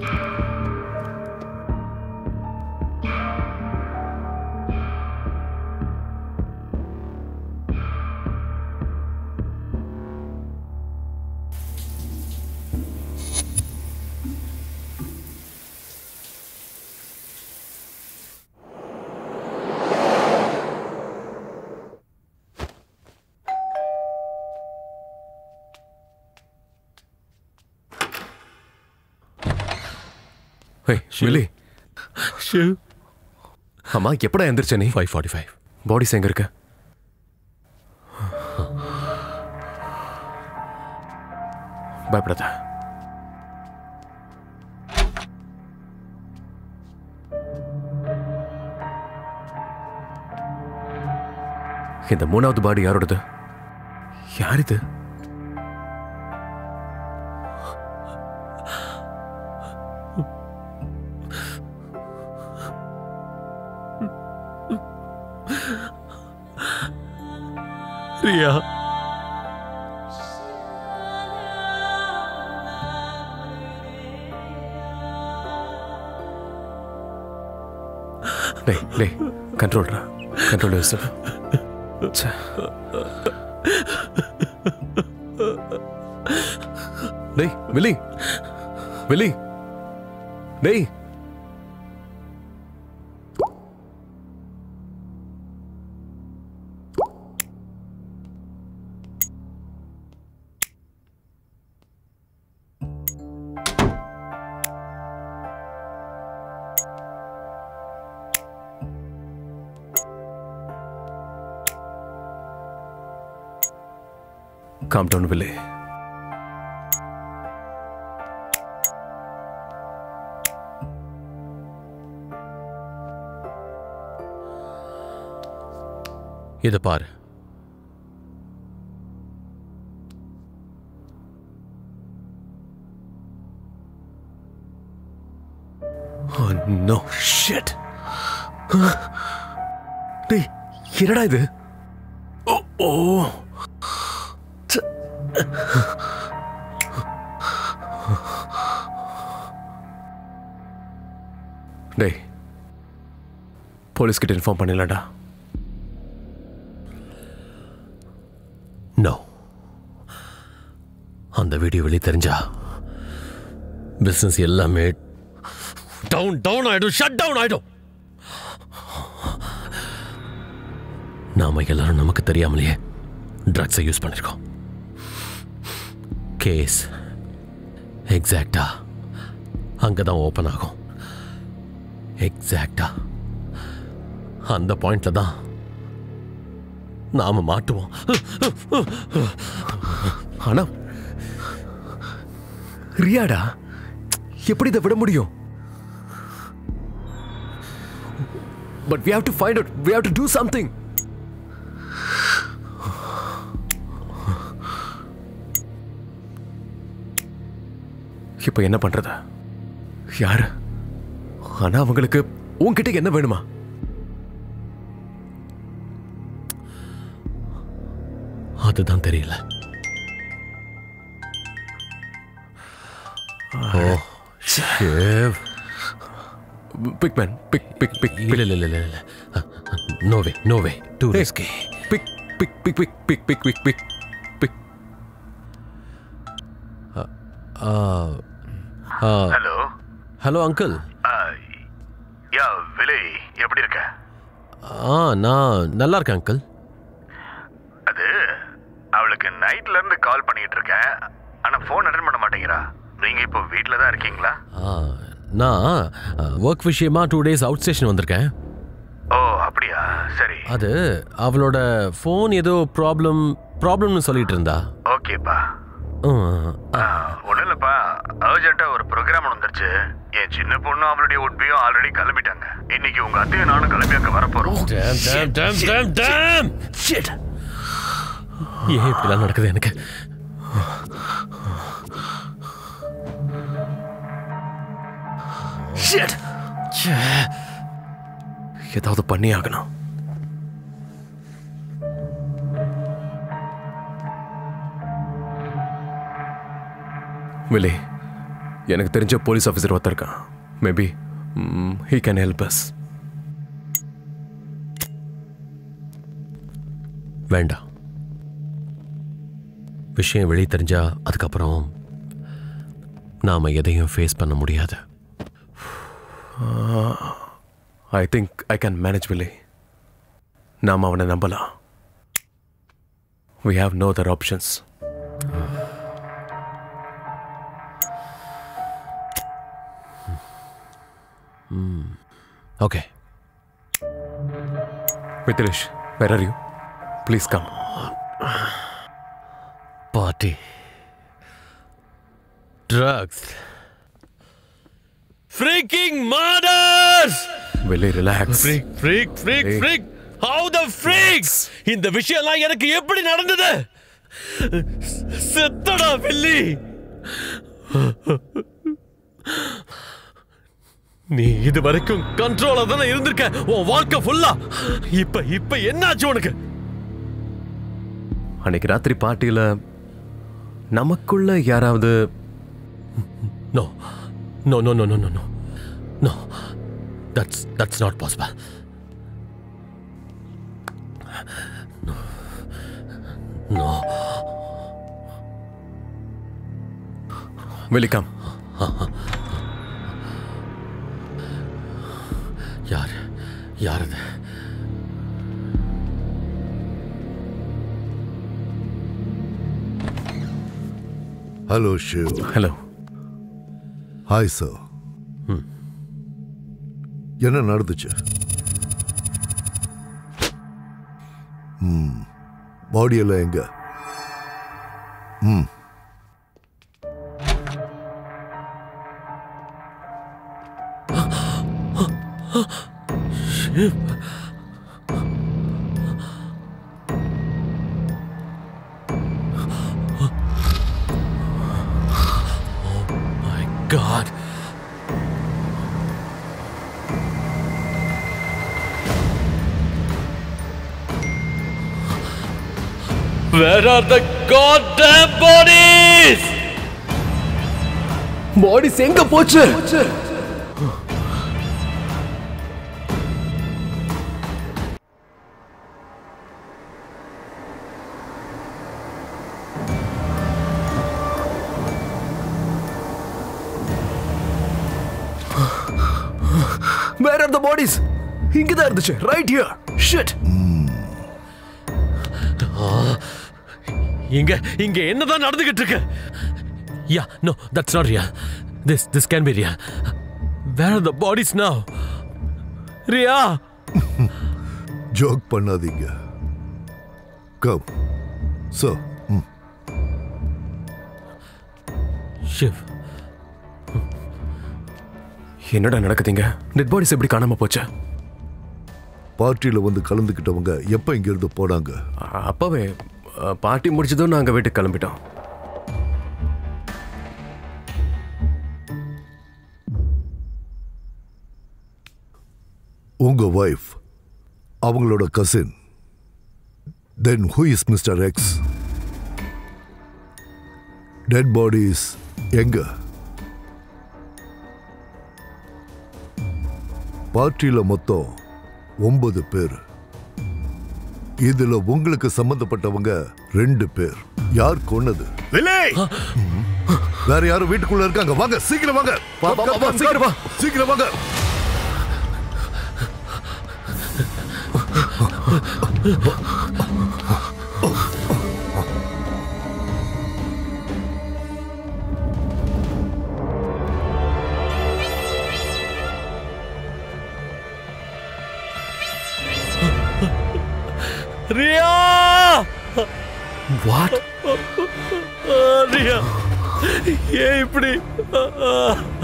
ஹே வில்லி அம்மா எப்படா எந்திரிச்ச நீ ஃபைவ் ஃபார்ட்டி ஃபைவ் பாடிஸ் எங்க இருக்கு பயப்படாத இந்த மூணாவது பாடி யாரோடது யார் இது ரியா டேய் டேய் கண்ட்ரோல்ரா கண்ட்ரோல் யோசிச்சு டேய் வில்லி வில்லி டேய் calm down வில்லி இதை பாரு Oh no shit. டேய் என்னடா இது ஓ ஓ ச்ச. டேய் போலீஸ் கிட்ட இன்ஃபார்ம் பண்ணிடலாம்டா நோ அந்த வீடியோ வெளியே தெரிஞ்சா பிஸ்னஸ் எல்லாமே டவுன் டவுன் ஆயிடும் ஷட் டவுன் ஆயிடும் நாம எல்லாரும் நமக்கு தெரியாமலேயே ட்ரக்ஸை யூஸ் பண்ணிருக்கோம் கேஸ் எக்ஸாக்டா அங்கதான் ஓப்பன் ஆகும் எக்ஸாக்டா அந்த பாயிண்ட்ல தான் நாம மாட்டுவோம் ஆனா ரியாடா எப்படி இதை விட முடியும் but we have to find out we have to do something இப்போ என்ன பண்றது யாரு ஆனா அவங்களுக்கு உன்கிட்ட என்ன வேணுமா அதுதான் தெரியல ஓ ஷேவ் big man pick pick pick இல்ல இல்ல இல்ல இல்ல no way no way too risky pick pick pick pick pick pick pick pick pick hello hello uncle யா விலை எப்படி இருக்க ஆ நான் நல்லா இருக்கேன் அங்கிள் அது அவளுக்கு நைட்ல இருந்து கால் பண்ணிட்டு இருக்கேன் ஆனா ஃபோன் அட்டன் பண்ண மாட்டேங்கிறா நீங்க இப்போ வீட்ல தான் இருக்கீங்களா ஆ நான் ஒர்க் விஷயமா டூ டேஸ் அவுட் ஸ்டேஷன் வந்திருக்கேன் ஓ அப்படியா சரி அது அவளோட ஃபோன் ஏதோ ப்ராப்ளம் ப்ராப்ளம்னு சொல்லிட்டு இருந்தா ஓகேப்பா ம், ஒன்றும் இல்லைப்பா அர்ஜென்ட்டாக ஒரு ப்ரோக்ராம் வந்துருச்சு என் சின்ன பொண்ணும் அவளுடைய உட்பியும் ஆல்ரெடி கிளம்பிட்டாங்க இன்னைக்கு உங்க அத்தையும் நானும் கிளம்பி அங்கே வரப்போறோம் Damn, damn, damn, damn, damn! Shit! ஏன் இப்படிலாம் நடக்குது எனக்கு Shit! ஏதாவது பண்ணி ஆகணும் விலே எனக்கு தெரிஞ்ச போலீஸ் ஆஃபீஸர் ஒருத்தர் இருக்கான் maybe he can help us வேண்டாம் விஷயம் வெளியே தெரிஞ்சா அதுக்கப்புறம் நாம எதையும் ஃபேஸ் பண்ண முடியாது I think I can manage வில்லை நாம் அவனை நம்பலாம் we have no other options okay Mithilesh where are you please come party drugs freaking murders வெளியே relax freak freak freak Hey. Freak how the freaks இந்த விஷயம்லாம் எனக்கு எப்படி நடந்தது செத்தடா வில்லி நீ இது வரைக்கும் கண்ட்ரோலா தானே இருந்திருக்க உன் வாழ்க்கை ஃபுல்லா இப்ப இப்ப என்னாச்சு உனக்கு அன்னைக்கு ராத்திரி பார்ட்டியில் நமக்குள்ள யாராவது no no no no no no no no that's that's not possible no வெளி கம் யார் யார் அது hello Shiv hello hi sir என்ன நடந்துச்சு ம் பாடியெல்லாம் எங்க ம் My God. Where are the goddamn bodies? Bodies எங்க போச்சு வேர் ஆர் த பாடிஸ் இங்க தான் இருந்துச்சு ரைட் ஹியர் ஷிட் இங்க இங்க என்னதான் நடந்துகிட்டு இருக்கு yeah no that's not Riya this this can be Riya where are the bodies now Riya joke பண்ணாதீங்க கம் சார் ம் ஷிவ் என்னடா நடக்குதுங்க டெட் பாடிஸ் எப்படி காணாம போச்சு பார்ட்டியில் வந்து கலந்துக்கிட்டவங்க எப்போ இங்கிருந்து போனாங்க அ- அப்பவே அ, பார்ட்டி முடிச்சதும் நாங்க வீட்டுக்கு கிளம்பிட்டோம் உங்க ஒய்ஃப் அவங்களோட cousin then who is mister X dead bodies எங்க பார்ட்டியில மொத்தம் ஒன்பது பேர் இதுல உங்களுக்கு சம்பந்தப்பட்டவங்க ரெண்டு பேர் யார் கொன்னது வேற யாரும் வீட்டுக்குள்ள இருக்காங்க வாங்க சீக்கிரம் வாங்க வா, வா, வா, சீக்கிரம் வா. சீக்கிரம் வாங்க ரியா வாட் ரியா ஏன் இப்படி